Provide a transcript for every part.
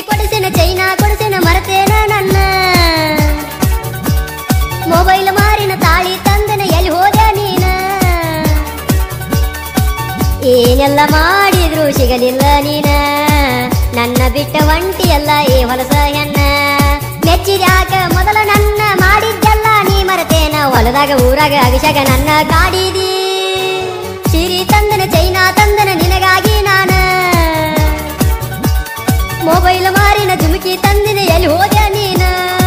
ಕೊಡಿಸಿನ China ಕೊಡಿಸಿನ ಮರತೇನ ನನ್ನ mobile ಮಾರಿನ ತಾಳಿ ತಂದನ ಎಲ್ಲಿ ಹೋದೆ ನೀನ ಏನೆಲ್ಲ ಮಾಡಿದ್ರು ಸಿಗಲಿಲ್ಲ ನೀನ ನನ್ನ ಬಿಟ್ಟ ಒಂಟಿಯಲ್ಲ ಈ ಹೊಲಸ ಹೆಣ್ಣ ಮೆಚ್ಚಿದ್ಯಾಕ ಮೊದಲ ನನ್ನ ಮಾಡಿದ್ದೆಲ್ಲ ನೀ ಮರತೇನ ಹೊಲದಾಗ ಊರಾಗ ಅಭಿಷೇಕ ನನ್ನ ಕಾಡಿದಿ ಸಿರಿ ತಂದನ ಚೈನಾ ತಂದನ ನಿನಗಾಗಿ ನಾನ ಮೊಬೈಲ್ ಮಾರಿನ ಜುಮುಕಿ ತಂದಿನ ಎಲ್ಲಿ ಹೋದ ನೀನ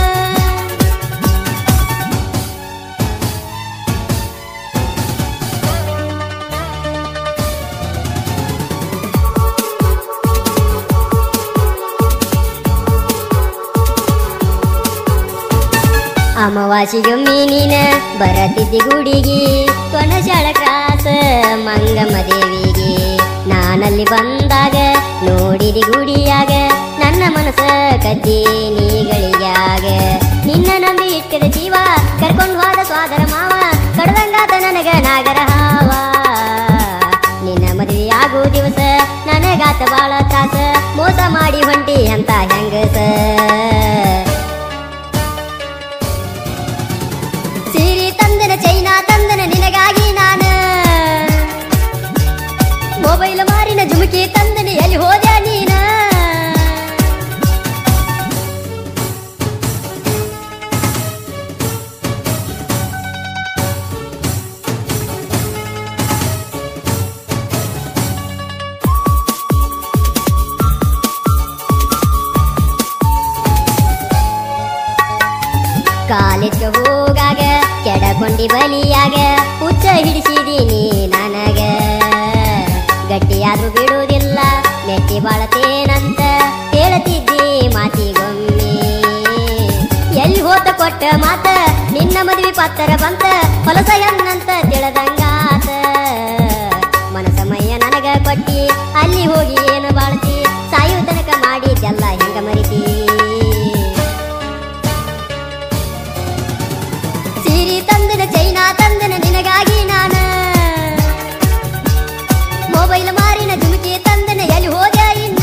ಅಮಾವಾಸಿಗೊಮ್ಮೆ ನೀನ ಬರತಿದ್ದಿ ಗುಡಿಗೆ ಕೊನಶಾಳ ಕ್ರಾಸ ಮಂಗಮ್ಮ ದೇವಿಗೆ ನಾನಲ್ಲಿ ಬಂದಾಗ ನೋಡಿದಿ ಗುಡಿಯಾಗ ನನ್ನ ಮನಸ್ಸ ಕದ್ದಿ ನೀಗಳಿಗ್ಯಾಗ ನಿನ್ನ ನಂಬಿ ಇಟ್ಟಿದ ಜೀವ ಕರ್ಕೊಂಡು ಹೋದ ಸ್ವಾದರ ಮಾವ ಕಡ್ದಂಗಾತ ನನಗ ನಾಗರ ಹಾವ ನಿನ್ನ ಮದುವೆ ಆಗೋ ದಿವಸ ನನಗಾತ ಬಾಳ ತ್ರಾಸ ಮೋಸ ಮಾಡಿ ಹೊಂಟಿ ಅಂತ ಹೆಂಗಸ ಸೀರೆ ತಂದನ ಚೈನಾ ತಂದನ ನಿನಗಾಗಿ ನಾನ ಮೊಬೈಲ್ ಮಾರಿನ ಜುಮುಕಿ ತಂದನ ಎಲ್ಲಿ ಹೋದ ನೀನ ಕಾಲೇಜ್ಗೆ ಹೋಗಾಗ ಕೆಡಕೊಂಡಿ ಬಲಿಯಾಗ ಹುಚ್ಚ ಹಿಡಿಸಿದೀನಿ ನನಗ ಗಟ್ಟಿಯಾದ್ರೂ ಬಿಡುವುದಿಲ್ಲ ಮೆಟ್ಟಿ ಬಾಳತೇನಂತ ಹೇಳ್ತಿದ್ದಿ ಮಾತಿಗೊಮ್ಮೆ ಎಲ್ಲಿ ಹೋತ ಕೊಟ್ಟ ಮಾತ ನಿನ್ನ ಮದುವೆ ಪತ್ತರ ಬಂತ ಹೊಲಸ ಎನ್ನಂತ ತಿಳಿದಂಗಾತ ಮನಸ ಮೈಯ ನನಗ ಕೊಟ್ಟಿ ಅಲ್ಲಿ ಹೋಗಿ ಏನು ಬಾಳ್ತಿ ಸಾಯು ತನಕ ಮಾಡಿದ್ದೆಲ್ಲ ಹೆಂಗ ಮರಿತಿ ಸೀರೆ ತಂದನ ಚೈನಾ ತಂದನ ನಿನಗಾಗಿ ನಾನ ಮೊಬೈಲ್ ಮಾರಿನ ಜುಮುಕಿ ತಂದನ ಎಲ್ಲಿ ಹೋದ ಇನ್ನ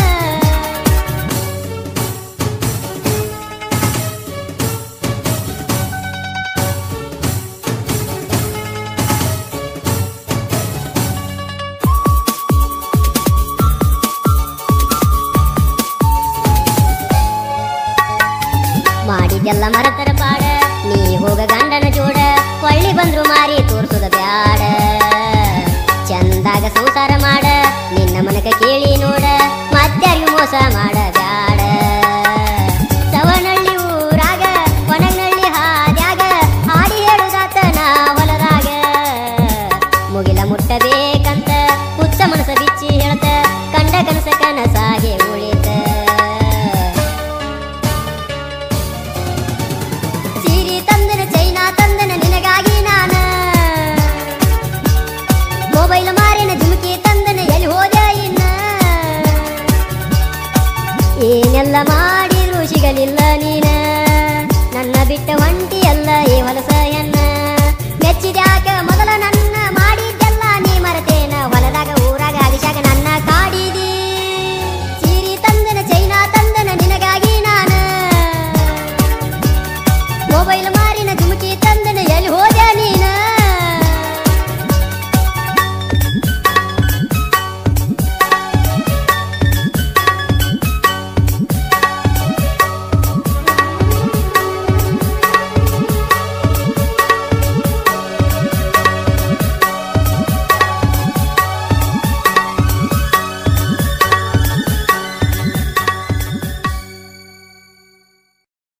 ಮಾಡಿದ್ದೆಲ್ಲ ಮರತರ ಪಾಡ ನೀ ಹೋಗ ಗಂಡನ ಜೋಡ ಹೊಳ್ಳಿ ಬಂದ್ರು ಮಾರಿ ತೋರ್ಸುದ ಬ್ಯಾಡ ಚಂದಾಗ ಸಂಸಾರ ಮಾಡ ನಿನ್ನ ಮನಕ ಕೇಳಿ ನೋಡ ಮತ್ಯಾರಿಗೂ ಮೋಸ ಮಾಡ ಬ್ಯಾಡ ಸವನಳ್ಳಿ ಊರಾಗ ಒಣಗ್ನಳ್ಳಿ ಹಾದ್ಯಾಗ ಹಾಡಿ ಹೇಳುದಾತ ನಾ ಹೊಲದಾಗ ಮುಗಿಲ ಮುಟ್ಟಬೇಕಂತ ಹುಚ್ಚ ಮನಸ ಬಿಚ್ಚಿ ಹೇಳ್ತ ಕಂಡ ಕನಸ ಕನಸಾಗೆ ಉಳಿತ ಸೀರೆ ತಂದನ ಚೈನಾ ತಂದನ ನಿನಗಾಗಿ ನಾನ ಮೊಬೈಲ್ ಮಾರಿನ ಜುಮುಕಿ ತಂದನ ಎಲ್ಲಿ ಹೋದ ಇನ್ನ ಏನೆಲ್ಲ ಮಾಡಿದ್ರು ಸಿಗಲಿಲ್ಲ ನೀನ ನನ್ನ ಬಿಟ್ಟ ಒಂಟಿ ಅಲ್ಲ ಈ ಹೊಲಸ